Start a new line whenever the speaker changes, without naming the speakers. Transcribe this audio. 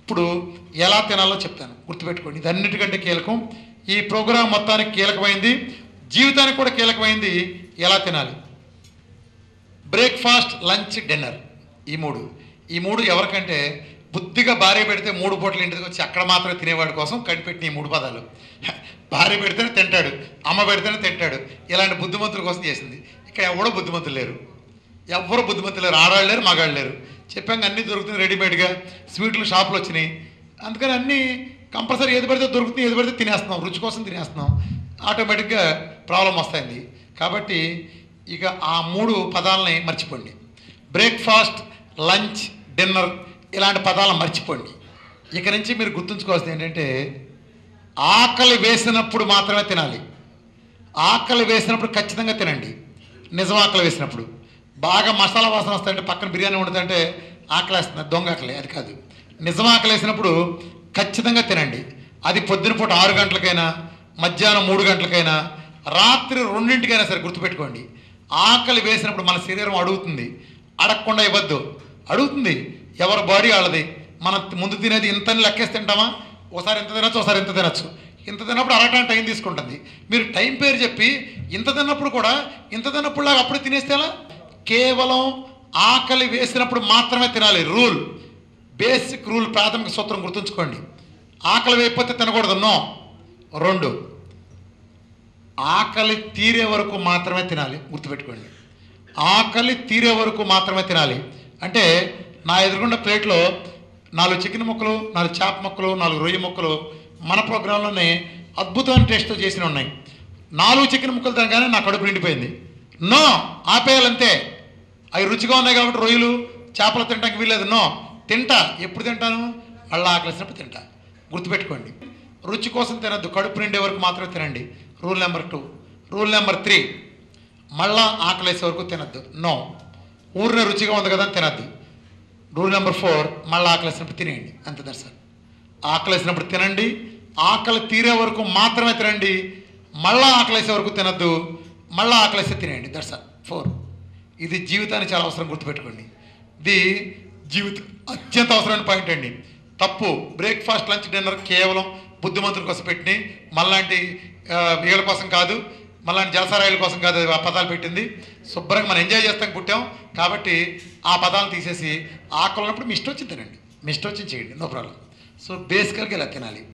ఇప్పుడు ఎలా తినాలో చెప్తాను గుర్తుపెట్టుకోండి ఇది అన్నిటికంటే కీలకం ఈ ప్రోగ్రాం మొత్తానికి కీలకమైంది జీవితానికి కూడా కీలకమైంది ఎలా తినాలి బ్రేక్ఫాస్ట్ లంచ్ డిన్నర్ ఈ మూడు ఈ మూడు ఎవరికంటే బుద్ధిగా భార్య పెడితే మూడు పూటలు ఇంటికి వచ్చి అక్కడ మాత్రమే తినేవాడి కోసం కనిపెట్టిన ఈ మూడు పదాలు భార్య పెడితేనే తింటాడు అమ్మ పెడితేనే తింటాడు ఇలాంటి బుద్ధిమంతుల కోసం చేసింది ఇక్కడ ఎవడో బుద్ధిమంతులు లేరు ఎవ్వరు బుద్ధిమంతులు లేరు ఆడవాళ్ళు లేరు మగాళ్ళు లేరు చెప్పాక అన్నీ దొరుకుతుంది రెడీమేడ్గా స్వీట్లు షాపులు వచ్చినాయి అందుకని అన్నీ కంపల్సరీ ఏది పడితే దొరుకుతుంది ఏది పడితే తినేస్తున్నాం రుచి కోసం తినేస్తున్నాం ఆటోమేటిక్గా ప్రాబ్లం వస్తుంది కాబట్టి ఇక ఆ మూడు పదాలని మర్చిపోండి బ్రేక్ఫాస్ట్ లంచ్ డిన్నర్ ఇలాంటి పదాలను మర్చిపోండి ఇక నుంచి మీరు గుర్తుంచుకోవాల్సింది ఏంటంటే ఆకలి వేసినప్పుడు మాత్రమే తినాలి ఆకలి వేసినప్పుడు ఖచ్చితంగా తినండి నిజం ఆకలి వేసినప్పుడు బాగా మసాలా వాసన వస్తాయంటే పక్కన బిర్యానీ వండుతుంటే ఆకలి వేస్తుంది దొంగ ఆకలి అది కాదు నిజం ఆకలి వేసినప్పుడు ఖచ్చితంగా తినండి అది పొద్దున పూట ఆరు గంటలకైనా మధ్యాహ్నం మూడు గంటలకైనా రాత్రి రెండింటికైనా సరే గుర్తుపెట్టుకోండి ఆకలి వేసినప్పుడు మన శరీరం అడుగుతుంది అడగకుండా ఇవ్వద్దు అడుగుతుంది ఎవరి బాడీ వాళ్ళది మనం ముందు తినేది ఇంతని లెక్కేసి తింటామా ఒకసారి ఇంత తినచ్చు ఒకసారి ఇంత తినచ్చు ఇంత తిన్నప్పుడు అరగటానికి టైం తీసుకుంటుంది మీరు టైం పేరు చెప్పి ఇంత తిన్నప్పుడు కూడా ఇంత తిన్నప్పుడు లాగా అప్పుడు తినేస్తే ఎలా కేవలం ఆకలి వేసినప్పుడు మాత్రమే తినాలి రూల్ బేసిక్ రూల్ ప్రాథమిక సూత్రం గుర్తుంచుకోండి ఆకలి వేయకపోతే తినకూడదు నో రెండు ఆకలి తీరే వరకు మాత్రమే తినాలి గుర్తుపెట్టుకోండి ఆకలి తీరే వరకు మాత్రమే తినాలి అంటే నా ఎదురుగుండా ప్లేట్లో నాలుగు చికెన్ ముక్కలు నాలుగు చేప ముక్కలు నాలుగు రొయ్య ముక్కలు మన ప్రోగ్రాంలోనే అద్భుతమైన టేస్ట్తో చేసిన ఉన్నాయి నాలుగు చికెన్ ముక్కలు తినగానే నా కడుపు నిండిపోయింది నో ఆపేయాలంతే అవి రుచిగా ఉన్నాయి కాబట్టి రొయ్యలు చేపలు తినడానికి వీల్లేదు నో తింటా ఎప్పుడు తింటాను మళ్ళీ ఆకలిసినప్పుడు తింటా గుర్తుపెట్టుకోండి రుచి కోసం తినద్దు కడుపు నిండే వరకు మాత్రమే తినండి rule number two rule number three మళ్ళా ఆకలేసే వరకు తినద్దు నో ఊరిన రుచిగా ఉంది కదా అని తినద్దు రూల్ నెంబర్ ఫోర్ మళ్ళీ ఆకలేసినప్పుడు తినేయండి అంతే దర్శనం ఆకలేసినప్పుడు తినండి ఆకలి తీరే వరకు మాత్రమే తినండి మళ్ళా ఆకలేసే వరకు తినద్దు మళ్ళా ఆకలేస్తే తినేయండి దర్శనం ఫోర్ ఇది జీవితానికి చాలా అవసరం గుర్తుపెట్టుకోండి ఇది జీవిత అత్యంత అవసరమైన పాయింట్ అండి తప్పు బ్రేక్ఫాస్ట్ లంచ్ డిన్నర్ కేవలం బుద్ధిమంతుల కోసం పెట్టినాయి మళ్ళాంటి ఆ, వీళ్ళ కోసం కాదు మళ్ళాంటి జలసరాయిల కోసం కాదు ఆ పదాలు పెట్టింది శుభ్రంగా మనం ఎంజాయ్ చేస్తాం పుట్టాం కాబట్టి ఆ పదాలు తీసేసి ఆకలి ఉన్నప్పుడు మీ ఇష్టం వచ్చి తినండి మీ ఇష్టం వచ్చి చేయండి నో ప్రాబ్లం సో బేసికల్గా ఇలా తినాలి